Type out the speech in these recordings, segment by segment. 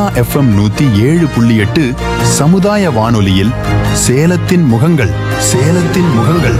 FM நூத்தி ஏழு புள்ளி எட்டு சமுதாய வானொலியில் சேலத்தின் முகங்கள் சேலத்தின் முகங்கள்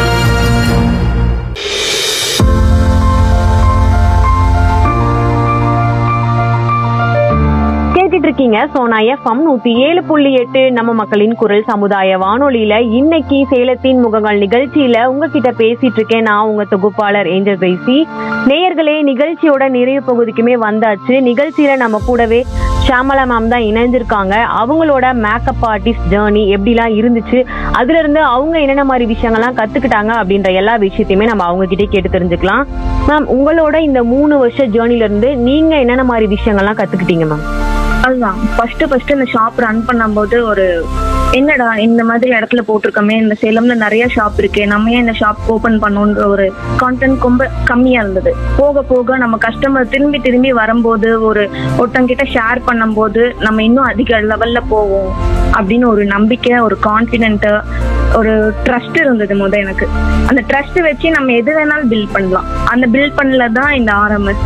கேட்டுட்டு இருக்கீங்க சோனா எஃப்எம் நூத்தி ஏழு புள்ளி எட்டு நம்ம மக்களின் குரல் சமுதாய வானொலியில இன்னைக்கு சேலத்தின் முகங்கள் நிகழ்ச்சியில உங்ககிட்ட பேசிட்டு இருக்கேன் நான் உங்க தொகுப்பாளர் ஏஞ்சல் பேசி நேயர்களே நிகழ்ச்சியோட நிறைவு பகுதிக்குமே வந்தாச்சு நிகழ்ச்சியில நம்ம கூடவே ஷாமலா மேம் தான் இணைஞ்சிருக்காங்க அவங்களோட மேக்கப் ஆர்டிஸ்ட் ஜேர்னி எப்படிலாம் இருந்துச்சு அதுல இருந்து அவங்க என்னென்ன மாதிரி விஷயங்கள்லாம் கத்துக்கிட்டாங்க அப்படின்ற எல்லா விஷயத்தையுமே நம்ம அவங்க கிட்டே கேட்டு தெரிஞ்சுக்கலாம் மேம் உங்களோட இந்த மூணு வருஷ ஜேர்னில இருந்து நீங்க என்னென்ன மாதிரி விஷயங்கள்லாம் கத்துக்கிட்டீங்க மேம் அதுதான் ஃபர்ஸ்ட் ஃபர்ஸ்ட் இந்த ஷாப் ரன் பண்ணும்போது ஒரு என்னடா இந்த மாதிரி இடத்துல போட்டிருக்கோமே இந்த சேலம்ல நிறைய ஷாப் இருக்கு நம்ம ஏன் இந்த ஷாப் ஓபன் பண்ணோன்ற ஒரு கான்டென்ட் ரொம்ப கம்மியா இருந்தது போக போக நம்ம கஸ்டமர் திரும்பி திரும்பி வரும்போது ஒரு ஒருத்தங்கிட்ட ஷேர் பண்ணும்போது நம்ம இன்னும் அதிக லெவல்ல போவோம் அப்படின்னு ஒரு நம்பிக்கை ஒரு கான்பிடென்ட் ஒரு ட்ரஸ்ட் இருந்தது முத எனக்கு அந்த ட்ரஸ்ட் வச்சு நம்ம எது வேணாலும் பில்ட் பண்ணலாம் அந்த பில்ட் பண்ணல தான் இந்த RMS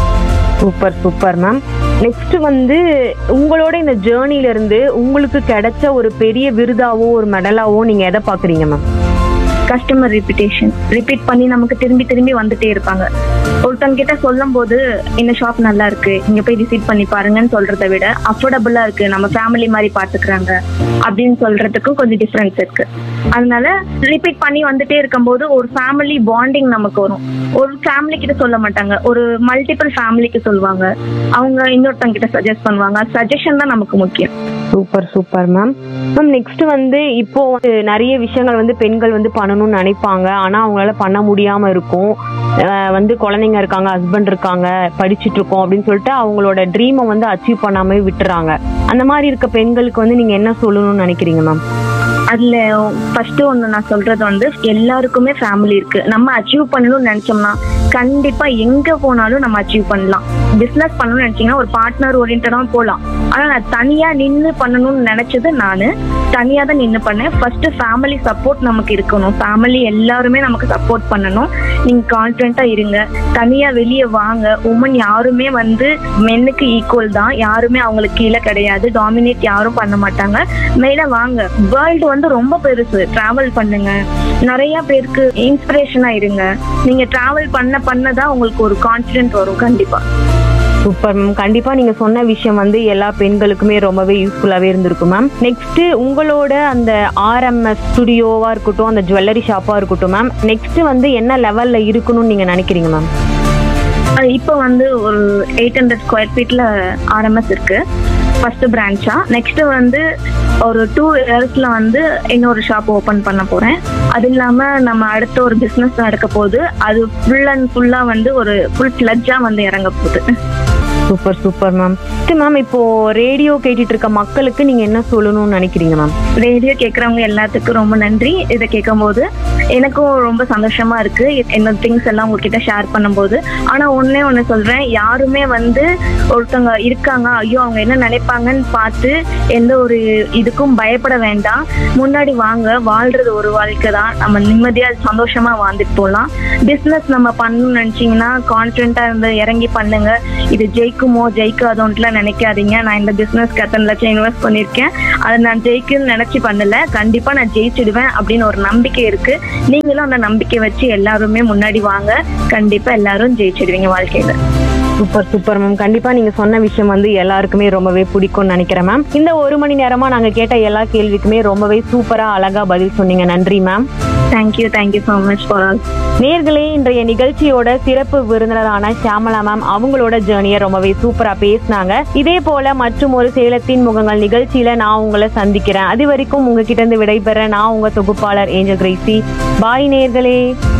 super super ma'am next வந்து உங்களோட இந்த ஜேர்னில இருந்து உங்களுக்கு கிடைச்ச ஒரு பெரிய விருதாவோ ஒரு மெடலாவோ நீங்க எதை பாக்குறீங்க மேம் கஸ்டமர் ரிப்பீட்டேஷன் ரிப்பீட் பண்ணி நமக்கு திரும்பி திரும்பி வந்துட்டே இருப்பாங்க ஒருத்தங்க கிட்ட சொல்லும் போது இந்த ஷாப் நல்லா இருக்கு இங்க போய் விசிட் பண்ணி பாருங்கன்னு சொல்றதை விட அஃபோர்டபுளா இருக்கு நம்ம ஃபேமிலி மாதிரி பாத்துக்கிறாங்க அப்படின்னு சொல்றதுக்கும் கொஞ்சம் டிஃபரன்ஸ் இருக்கு அதனால ரிப்பீட் பண்ணி வந்துட்டே இருக்கும்போது ஒரு ஃபேமிலி பாண்டிங் நமக்கு வரும் ஒரு ஃபேமிலி கிட்ட சொல்ல மாட்டாங்க ஒரு மல்டிபிள் ஃபேமிலிக்கு சொல்லுவாங்க அவங்க இன்னொருத்தங்க கிட்ட சஜஸ்ட் பண்ணுவாங்க சஜஷன் தான் நமக்கு முக்கியம் super super ma'am ma'am next வந்து இப்போ வந்து நிறைய விஷயங்கள் வந்து பெண்கள் வந்து பண்ணணும்னு நினைப்பாங்க ஆனா அவங்களால பண்ண முடியாம இருக்கும் அஹ் வந்து குழந்தைங்க இருக்காங்க ஹஸ்பண்ட் இருக்காங்க படிச்சுட்டு இருக்கோம் அப்படின்னு சொல்லிட்டு அவங்களோட ட்ரீமை வந்து அச்சீவ் பண்ணாம விட்டுறாங்க அந்த மாதிரி இருக்க பெண்களுக்கு வந்து நீங்க என்ன சொல்லணும்னு நினைக்கிறீங்க மேம் அதுல ஃபர்ஸ்ட் ஒண்ணு நான் சொல்றது வந்து எல்லாருக்குமே ஃபேமிலி இருக்கு நம்ம அச்சீவ் பண்ணணும்னு நினைச்சோம்னா கண்டிப்பா எங்க போனாலும் நம்ம அச்சீவ் பண்ணலாம் பிசினஸ் பண்ணணும்னு நினைச்சீங்கன்னா ஒரு பார்ட்னர் ஓரியன்டா போகலாம் ஆனா நான் தனியா நின்னு பண்ணணும்னு நினைச்சது நானு தனியா தான் நின்னு பண்ணேன் ஃபர்ஸ்ட் ஃபேமிலி சப்போர்ட் நமக்கு இருக்கணும் ஃபேமிலி எல்லாருமே நமக்கு சப்போர்ட் பண்ணணும் நீங்க கான்பிடண்டா இருங்க தனியா வெளியே வாங்க உமன் யாருமே வந்து மென்னுக்கு ஈக்குவல் தான் யாருமே அவங்களுக்கு கீழே கிடையாது டாமினேட் யாரும் பண்ண மாட்டாங்க மேல வாங்க வேர்ல்டு வந்து ரொம்ப பெருசு டிராவல் பண்ணுங்க நிறைய பேருக்கு இன்ஸ்பிரேஷனா இருங்க நீங்க டிராவல் பண்ண பண்ணதான் உங்களுக்கு ஒரு கான்பிடென்ட் வரும் கண்டிப்பா சூப்பர் மேம் கண்டிப்பா நீங்க சொன்ன விஷயம் வந்து எல்லா பெண்களுக்குமே ரொம்பவே யூஸ்ஃபுல்லாவே இருந்திருக்கும் மேம் நெக்ஸ்ட் உங்களோட அந்த ஆர்எம்எஸ் ஸ்டுடியோவா இருக்கட்டும் அந்த ஜுவல்லரி ஷாப்பா இருக்கட்டும் மேம் நெக்ஸ்ட் வந்து என்ன லெவல்ல இருக்கணும்னு நீங்க நினைக்கிறீங்க மேம் அது இப்போ வந்து ஒரு எயிட் ஹண்ட்ரட் ஸ்கொயர் ஃபீட்ல ஆர்எம்எஸ் இருக்கு ஃபர்ஸ்ட் பிரான்ச்சா நெக்ஸ்ட் வந்து ஒரு டூ இயர்ஸ்ல வந்து இன்னொரு ஷாப் ஓபன் பண்ண போறேன் அது இல்லாம நம்ம அடுத்த ஒரு பிசினஸ் நடக்க போகுது அது ஃபுல் அண்ட் ஃபுல்லா வந்து ஒரு ஃபுல் ஃபிளட்ஜா வந்து இறங்க போகுது சூப்பர் சூப்பர் மேம் மேம் இப்போ ரேடியோ கேட்டுட்டு இருக்க மக்களுக்கு நீங்க என்ன சொல்லணும்னு நினைக்கிறீங்க மேம் ரேடியோ கேட்குறவங்க எல்லாத்துக்கும் ரொம்ப நன்றி இதை கேட்கும்போது எனக்கும் ரொம்ப சந்தோஷமா இருக்கு என்னோட திங்ஸ் எல்லாம் உங்ககிட்ட ஷேர் பண்ணும்போது ஆனா ஒன்னே ஒன்று சொல்றேன் யாருமே வந்து ஒருத்தவங்க இருக்காங்க ஐயோ அவங்க என்ன நினைப்பாங்கன்னு பார்த்து எந்த ஒரு இதுக்கும் பயப்பட வேண்டாம் முன்னாடி வாங்க வாழ்றது ஒரு வாழ்க்கை தான் நம்ம நிம்மதியா சந்தோஷமா வாழ்ந்துட்டு போகலாம் பிஸ்னஸ் நம்ம பண்ணணும்னு நினைச்சீங்கன்னா கான்ஃபிடென்ட்டா இருந்து இறங்கி பண்ணுங்க இது ஜெயிக்குமோ ஜெயிக்காதோன்ட்டுலாம் நினைக்காதீங்க நான் இந்த பிஸ்னஸ்க்கு எத்தனை லட்சம் இன்வெஸ்ட் பண்ணியிருக்கேன் அதை நான் ஜெயிக்குன்னு நினைச்சு பண்ணல கண்டிப்பா நான் ஜெயிச்சிடுவேன் அப்படின்னு ஒரு நம்பிக்கை இருக்கு நீங்களும் அந்த நம்பிக்கை வச்சு எல்லாருமே முன்னாடி வாங்க கண்டிப்பா எல்லாரும் ஜெயிச்சிடுவீங்க வாழ்க்கையில சூப்பர் சூப்பர் மேம் கண்டிப்பா நீங்க சொன்ன விஷயம் வந்து எல்லாருக்குமே ரொம்பவே பிடிக்கும்னு நினைக்கிறேன் மேம் இந்த ஒரு மணி நேரமா நாங்க கேட்ட எல்லா கேள்விக்குமே ரொம்பவே சூப்பரா அழகா பதில் சொன்னீங்க நன்றி ma'am thank you thank you so much for all நேர்களே இன்றைய நிகழ்ச்சியோட சிறப்பு விருந்தினரான ஷியாமலா மேம் அவங்களோட ஜேர்னியை ரொம்பவே சூப்பரா பேசினாங்க இதே போல மற்றும் ஒரு சேலத்தின் முகங்கள் நிகழ்ச்சியில நான் உங்களை சந்திக்கிறேன் அது வரைக்கும் உங்ககிட்ட இருந்து விடைபெற நான் உங்க தொகுப்பாளர் ஏஞ்சல் கிரேசி பாய் நேர்களே